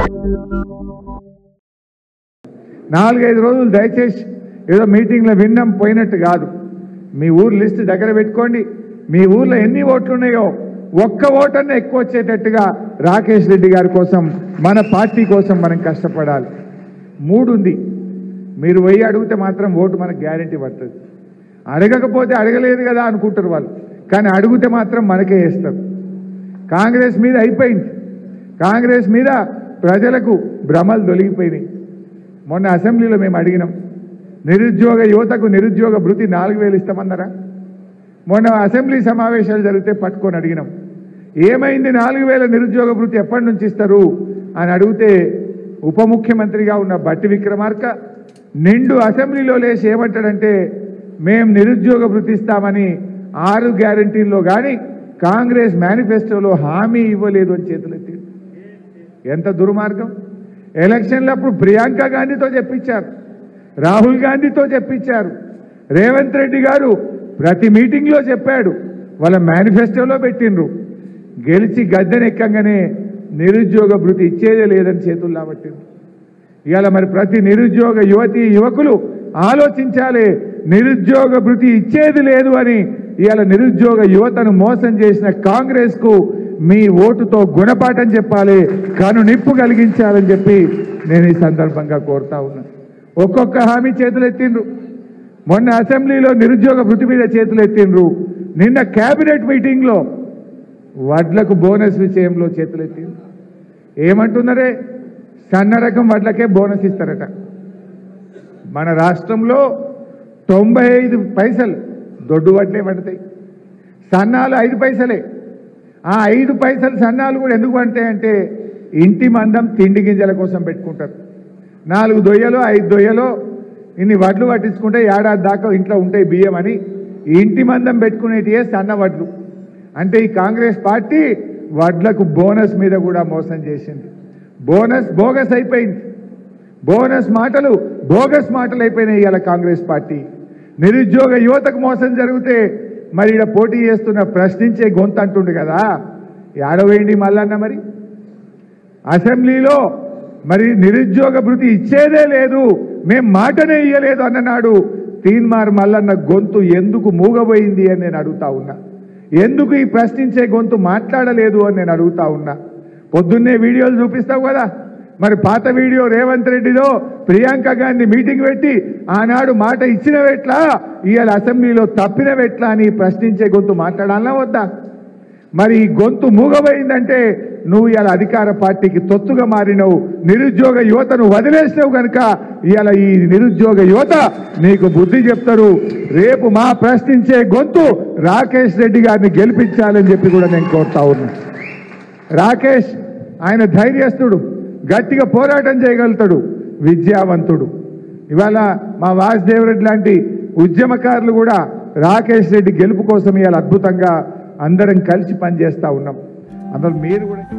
నాలుగైదు రోజులు దయచేసి ఏదో మీటింగ్లో విన్నాం పోయినట్టు కాదు మీ ఊరు లిస్ట్ దగ్గర పెట్టుకోండి మీ ఊర్లో ఎన్ని ఓట్లు ఉన్నాయో ఒక్క ఓటన్నా ఎక్కువ వచ్చేటట్టుగా రాకేష్ రెడ్డి గారి కోసం మన పార్టీ కోసం మనం కష్టపడాలి మూడు ఉంది మీరు పోయి అడిగితే మాత్రం ఓటు మనకు గ్యారంటీ పడుతుంది అడగకపోతే అడగలేదు కదా అనుకుంటారు వాళ్ళు కానీ అడిగితే మాత్రం మనకే వేస్తారు కాంగ్రెస్ మీద అయిపోయింది కాంగ్రెస్ మీద ప్రజలకు భ్రమలు తొలగిపోయినాయి మొన్న అసెంబ్లీలో మేము అడిగినాం నిరుద్యోగ యువతకు నిరుద్యోగ భృతి నాలుగు వేలు ఇస్తామన్నారా మొన్న అసెంబ్లీ సమావేశాలు జరిగితే పట్టుకొని అడిగినాం ఏమైంది నాలుగు వేల నిరుద్యోగ భృతి ఎప్పటి నుంచి ఇస్తారు అని అడిగితే ఉప ముఖ్యమంత్రిగా ఉన్న బట్టి విక్రమార్క నిండు అసెంబ్లీలో లేచి ఏమంటాడంటే మేం నిరుద్యోగ భృతి ఇస్తామని ఆరు గ్యారంటీల్లో కానీ కాంగ్రెస్ మేనిఫెస్టోలో హామీ ఇవ్వలేదు అని చేతులెత్తి ఎంత దుర్మార్గం ఎలక్షన్లప్పుడు ప్రియాంక గాంధీతో చెప్పించారు రాహుల్ గాంధీతో చెప్పించారు రేవంత్ రెడ్డి గారు ప్రతి మీటింగ్లో చెప్పాడు వాళ్ళ మేనిఫెస్టోలో పెట్టిండ్రు గెలిచి గద్దెనెక్కంగానే నిరుద్యోగ భృతి ఇచ్చేదే లేదని చేతుల్లో పట్టిండ్రు ఇవాళ మరి ప్రతి నిరుద్యోగ యువతి యువకులు ఆలోచించాలి నిరుద్యోగ భృతి ఇచ్చేది లేదు అని ఇవాళ నిరుద్యోగ యువతను మోసం చేసిన కాంగ్రెస్ కు మీ ఓటుతో గుణపాఠం చెప్పాలి కను నిప్పు కలిగించాలని చెప్పి నేను ఈ సందర్భంగా కోరుతా ఉన్నా ఒక్కొక్క హామీ చేతులు ఎత్తిండ్రు మొన్న అసెంబ్లీలో నిరుద్యోగ భృతి మీద చేతులు ఎత్తిండ్రు నిన్న కేబినెట్ మీటింగ్లో వడ్లకు బోనస్ విషయంలో చేతులు ఎత్తిండ్రు ఏమంటున్నారే సన్న రకం వడ్లకే బోనస్ ఇస్తారట మన రాష్ట్రంలో తొంభై ఐదు పైసలు దొడ్డు వడ్లే పడతాయి సన్నాలు ఐదు పైసలే ఆ ఐదు పైసలు సన్నాలు కూడా ఎందుకు పడతాయి అంటే ఇంటి మందం తిండి గింజల కోసం పెట్టుకుంటారు నాలుగు దొయ్యలో ఐదు దొయ్యలో ఇన్ని వడ్లు పట్టించుకుంటే ఏడాది దాకా ఇంట్లో ఉంటాయి బియ్యం అని ఈ ఇంటి మందం పెట్టుకునేటివే సన్న వడ్లు అంటే ఈ కాంగ్రెస్ పార్టీ వడ్లకు బోనస్ మీద కూడా మోసం చేసింది బోనస్ బోగస్ అయిపోయింది బోనస్ మాటలు బోగస్ మాటలు అయిపోయినాయి ఇవాళ కాంగ్రెస్ పార్టీ నిరుద్యోగ యువతకు మోసం జరిగితే మరి ఇక్కడ పోటీ చేస్తున్న ప్రశ్నించే గొంతు అంటుండు కదా ఏడవేయండి మల్లన్న మరి అసెంబ్లీలో మరి నిరుద్యోగ భృతి ఇచ్చేదే లేదు మేం మాటనే ఇయ్యలేదు అన్ననాడు తీన్మార్ మల్లన్న గొంతు ఎందుకు మూగబోయింది అని నేను అడుగుతా ఉన్నా ఎందుకు ఈ ప్రశ్నించే గొంతు మాట్లాడలేదు అని నేను అడుగుతా ఉన్నా పొద్దున్నే వీడియోలు చూపిస్తావు కదా మరి పాత వీడియో రేవంత్ రెడ్డిదో ప్రియాంక గాంధీ మీటింగ్ పెట్టి ఆనాడు మాట ఇచ్చినవెట్లా ఇవాళ అసెంబ్లీలో తప్పినవెట్లా అని ప్రశ్నించే గొంతు మాట్లాడాలనా వద్దా మరి ఈ గొంతు మూగబోయిందంటే నువ్వు ఇవాళ అధికార పార్టీకి తొత్తుగా మారినవు నిరుద్యోగ యువతను వదిలేసినావు కనుక ఇవాళ ఈ నిరుద్యోగ యువత నీకు బుద్ధి చెప్తారు రేపు మా ప్రశ్నించే గొంతు రాకేష్ రెడ్డి గారిని గెలిపించాలని చెప్పి కూడా నేను కోరుతా ఉన్నా రాకేష్ ఆయన ధైర్యస్తుడు గట్టిగా పోరాటం చేయగలుగుతాడు విద్యావంతుడు ఇవాళ మా వాసుదేవ్ రెడ్డి లాంటి ఉద్యమకారులు కూడా రాకేష్ రెడ్డి గెలుపు కోసం ఇవాళ అద్భుతంగా అందరం కలిసి పనిచేస్తా ఉన్నాం అందులో మీరు కూడా